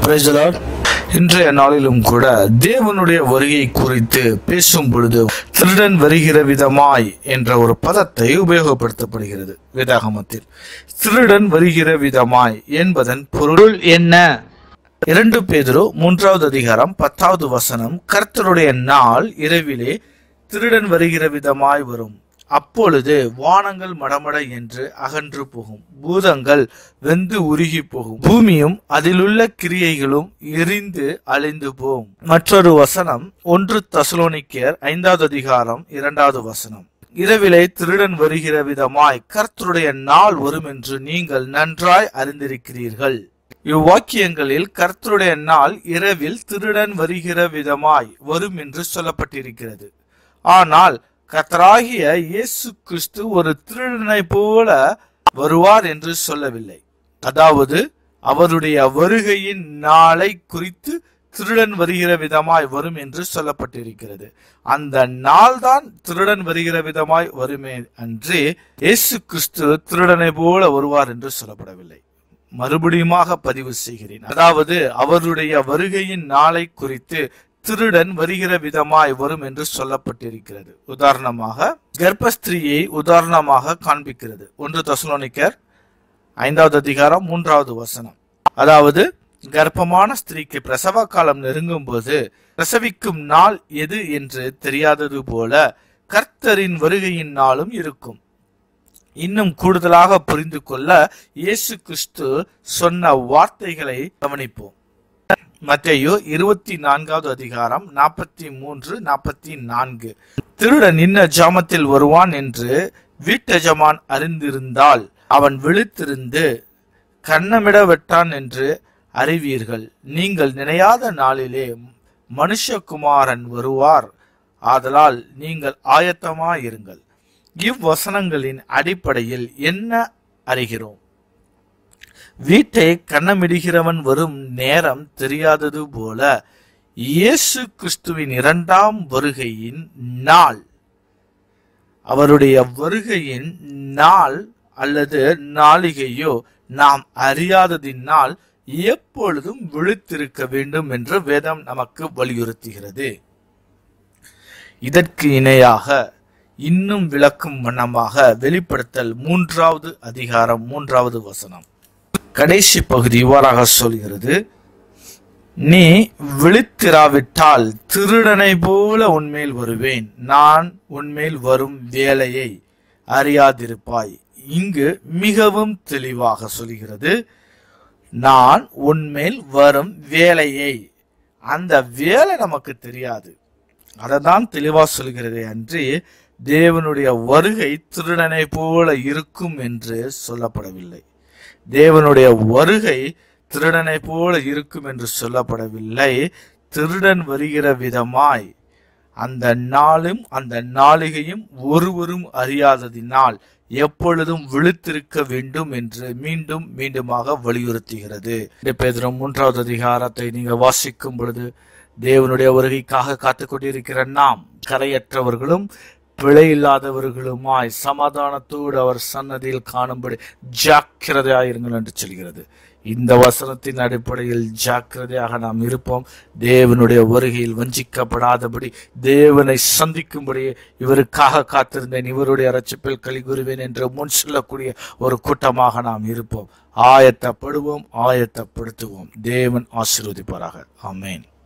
Praise the Lord. இன்றைய நாளிலும் கூட தேவனுடைய வருகை குறித்து பேசும் பொழுது திருடன் வருகிற விதமாய் என்ற ஒரு பதத்தை உபயோகப்படுத்தப்படுகிறது வேதாகமத்தில் திருடன் வருகிற விதமாய் என்பதன் பொருள் என்ன இரண்டு பேதுரு மூன்றாவது அதிகாரம் பத்தாவது வசனம் கர்த்தருடைய நாள் இரவிலே திருடன் வருகிற விதமாய் வரும் அப்பொழுது வானங்கள் மடமட என்று அகன்று போகும் பூதங்கள் வெந்து உருகி போகும் பூமியும் அதிலுள்ள கிரியைகளும் எரிந்து அழிந்து போகும் மற்றொரு வசனம் ஒன்று தசுலோனிக்கேர் ஐந்தாவது அதிகாரம் இரண்டாவது வசனம் இரவிலே திருடன் வருகிற விதமாய் கர்த்தருடைய நாள் வரும் என்று நீங்கள் நன்றாய் அறிந்திருக்கிறீர்கள் இவ்வாக்கியங்களில் கர்த்தருடைய நாள் இரவில் திருடன் வருகிற விதமாய் வரும் என்று சொல்லப்பட்டிருக்கிறது ஆனால் கர்த்தராகிய இயேசு கிறிஸ்து ஒரு திருடனை போல வருவார் என்று சொல்லவில்லை அதாவது அவருடைய வருகையின் நாளை குறித்து திருடன் வருகிற விதமாய் வரும் என்று சொல்லப்பட்டிருக்கிறது அந்த நாள்தான் திருடன் வருகிற விதமாய் வருமே அன்றே இயேசு கிறிஸ்து திருடனை போல வருவார் என்று சொல்லப்படவில்லை மறுபடியுமாக பதிவு செய்கிறேன் அதாவது அவருடைய வருகையின் நாளை குறித்து திருடன் வருகிற விதமாய் வரும் என்று சொல்லப்பட்டிருக்கிறது உதாரணமாக கர்ப்பஸ்திரியை உதாரணமாக காண்பிக்கிறது ஒன்று தசுலோனிக்கர் ஐந்தாவது அதிகாரம் மூன்றாவது வசனம் அதாவது கர்ப்பமான ஸ்திரீக்கு பிரசவ காலம் நெருங்கும் போது பிரசவிக்கும் நாள் எது என்று தெரியாதது போல கர்த்தரின் வருகையின் நாளும் இருக்கும் இன்னும் கூடுதலாக புரிந்து கொள்ள இயேசு கிறிஸ்து சொன்ன வார்த்தைகளை கவனிப்போம் மத்தேயு இருபத்தி நான்காவது அதிகாரம் நாற்பத்தி மூன்று நாற்பத்தி நான்கு திருடன் இன்ன ஜாமத்தில் வருவான் என்று வீட்டெஜமான் அறிந்திருந்தால் அவன் விழித்திருந்து கண்ணமிட வெட்டான் என்று அறிவீர்கள் நீங்கள் நினையாத நாளிலே மனுஷகுமாரன் வருவார் ஆதலால் நீங்கள் ஆயத்தமாயிருங்கள் இவ்வசனங்களின் அடிப்படையில் என்ன அறிகிறோம் வீட்டை கண்ணமிடுகிறவன் வரும் நேரம் தெரியாதது போல இயேசு கிறிஸ்துவின் இரண்டாம் வருகையின் நாள் அவருடைய வருகையின் நாள் அல்லது நாளிகையோ நாம் அறியாததினால் எப்பொழுதும் விழித்திருக்க வேண்டும் என்று வேதம் நமக்கு வலியுறுத்துகிறது இதற்கு இணையாக இன்னும் விளக்கும் வண்ணமாக வெளிப்படுத்தல் மூன்றாவது அதிகாரம் மூன்றாவது வசனம் கடைசி பகுதி இவ்வாறாக சொல்கிறது நீ விழித்திராவிட்டால் திருடனை போல உன்மேல் வருவேன் நான் உன்மேல் வரும் வேலையை அறியாதிருப்பாய் இங்கு மிகவும் தெளிவாக சொல்கிறது நான் உன்மேல் வரும் வேலையை அந்த வேலை நமக்கு தெரியாது அததான் தெளிவா சொல்கிறதே அன்றி தேவனுடைய வருகை திருடனை போல இருக்கும் என்று சொல்லப்படவில்லை தேவனுடைய வருகை திருடனை போல இருக்கும் என்று சொல்லப்படவில்லை திருடன் வருகிற விதமாய் அந்த நாளும் அந்த நாளிகையும் ஒருவரும் அறியாததினால் எப்பொழுதும் விழித்திருக்க வேண்டும் என்று மீண்டும் மீண்டுமாக வலியுறுத்துகிறது பேதரும் மூன்றாவது அதிகாரத்தை நீங்க வாசிக்கும் பொழுது தேவனுடைய வருகைக்காக காத்து கொண்டிருக்கிற நாம் கரையற்றவர்களும் பிழை இல்லாதவர்களுமாய் சமாதானத்தோடு அவர் சன்னதியில் காணும்படி ஜாக்கிரதையாயிருங்கள் என்று சொல்கிறது இந்த வசனத்தின் அடிப்படையில் ஜாக்கிரதையாக நாம் இருப்போம் தேவனுடைய வருகையில் வஞ்சிக்கப்படாதபடி தேவனை சந்திக்கும்படி இவருக்காக காத்திருந்தேன் இவருடைய ரட்சிப்பில் கலிகுருவேன் என்று முன் சொல்லக்கூடிய ஒரு கூட்டமாக நாம் இருப்போம் ஆயத்தப்படுவோம் ஆயத்தப்படுத்துவோம் தேவன் ஆசீர்வதிப்பாராக ஆமேன்